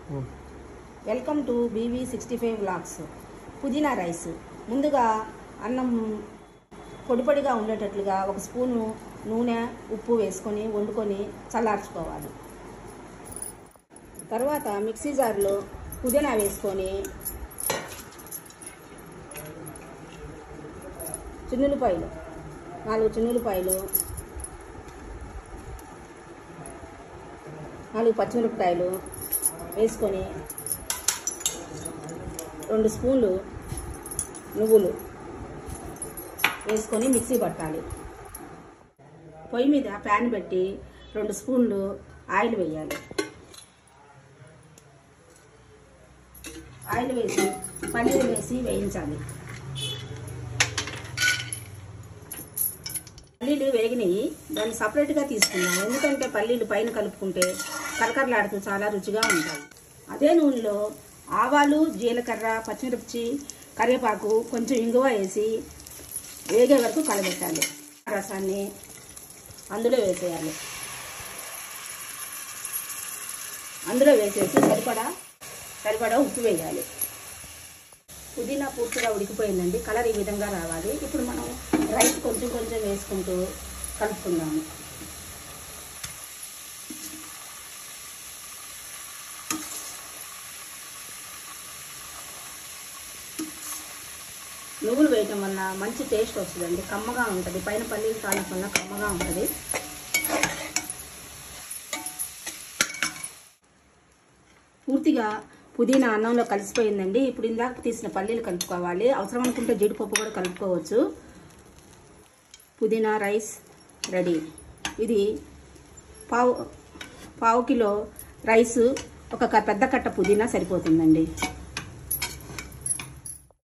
welcome to B V sixty five blogs పుదీనా rice ముందుగా అన్నం పొడి పొడిగా ఉండేటట్లుగా ఒక స్పూను నూనె ఉప్పు వేసుకొని వండుకొని చల్లార్చుకోవాలి తర్వాత మిక్సీ జార్లో పుదీనా వేసుకొని చిన్నులపాయలు నాలుగు చిన్నులపాయలు నాలుగు పచ్చిమిరపకాయలు వేసుకొని రెండు స్పూన్లు నువ్వులు వేసుకొని మిక్సీ పట్టాలి పొయ్యి మీద ప్యాన్ పెట్టి రెండు స్పూన్లు ఆయిల్ వేయాలి ఆయిల్ వేసి పన్నీరు వేసి వేయించాలి పల్లీలు వేగినాయి దాన్ని సపరేట్గా తీసుకున్నాం ఎందుకంటే పల్లీలు పైన కలుపుకుంటే కరకరలాడుతూ చాలా రుచిగా ఉంటాయి అదే నూనెలో ఆవాలు జీలకర్ర పచ్చిమిరపచి కరివేపాకు కొంచెం ఇంగువ వేసి వేగే వరకు కలబెట్టాలి రసాన్ని అందులో వేసేయాలి అందులో వేసేసి సరిపడా సరిపడా ఉప్పు వేయాలి పుదీనా పూర్తిగా ఉడికిపోయిందండి కలర్ ఈ విధంగా రావాలి ఇప్పుడు మనం రైస్ కొంచెం కొంచెం వేసుకుంటూ కలుపుకుందాము నువ్వులు వేయటం వల్ల మంచి టేస్ట్ వస్తుందండి కమ్మగా ఉంటుంది పైన పల్లీలు కాలం వల్ల కమ్మగా ఉంటుంది పూర్తిగా పుదీనా అన్నంలో కలిసిపోయిందండి ఇప్పుడు ఇందాక తీసిన పల్లీలు కలుపుకోవాలి అవసరం అనుకుంటే జీడిపప్పు కూడా కలుపుకోవచ్చు పుదీనా రైస్ రెడీ ఇది పావు పావు కిలో రైస్ ఒక క- పెద్ద కట్ట పుదీనా సరిపోతుందండి